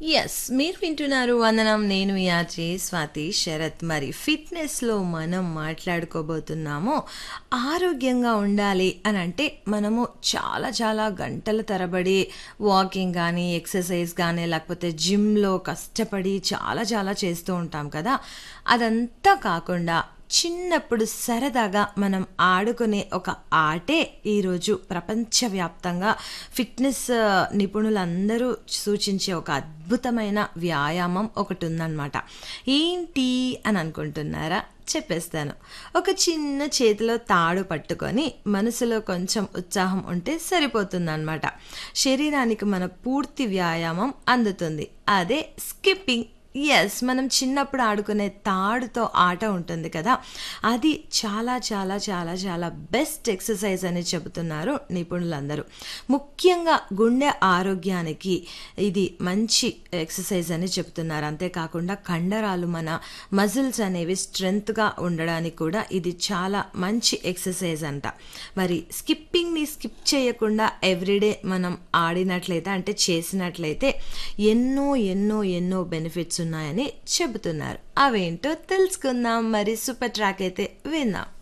yes మీరు వింటున్నారు వందనం నేను యాచే స్వాతి శరత్ మరి ఫిట్నెస్లో మనం మాట్లాడుకోబోతున్నాము ఆరోగ్యంగా ఉండాలి అని అంటే మనము చాలా చాలా గంటల తరబడి వాకింగ్ కానీ ఎక్సర్సైజ్ కానీ లేకపోతే జిమ్లో కష్టపడి చాలా చాలా చేస్తూ ఉంటాం కదా అదంతా కాకుండా చిన్నప్పుడు సరదాగా మనం ఆడుకునే ఒక ఆటే ఈరోజు ప్రపంచవ్యాప్తంగా ఫిట్నెస్ ఆ, నిపుణులందరూ సూచించే ఒక అద్భుతమైన వ్యాయామం ఒకటి ఉందన్నమాట ఏంటి అని అనుకుంటున్నారా చెప్పేస్తాను ఒక చిన్న చేతిలో తాడు పట్టుకొని మనసులో కొంచెం ఉత్సాహం ఉంటే సరిపోతుందన్నమాట శరీరానికి మన పూర్తి వ్యాయామం అందుతుంది అదే స్కిప్పింగ్ ఎస్ మనం చిన్నప్పుడు ఆడుకునే తాడుతో ఆట ఉంటుంది కదా అది చాలా చాలా చాలా చాలా బెస్ట్ ఎక్సర్సైజ్ అని చెబుతున్నారు నిపుణులందరూ ముఖ్యంగా గుండె ఆరోగ్యానికి ఇది మంచి ఎక్సర్సైజ్ అని చెప్తున్నారు అంతేకాకుండా కండరాలు మన మజిల్స్ అనేవి స్ట్రెంగ్త్గా ఉండడానికి కూడా ఇది చాలా మంచి ఎక్సర్సైజ్ అంట మరి స్కిప్పింగ్ని స్కిప్ చేయకుండా ఎవ్రీడే మనం ఆడినట్లయితే అంటే చేసినట్లయితే ఎన్నో ఎన్నో ఎన్నో బెనిఫిట్స్ ఉన్నాయని చెబుతున్నారు అవేంటో తెలుసుకుందాం మరి సూపర్ ట్రాక్ అయితే విందాం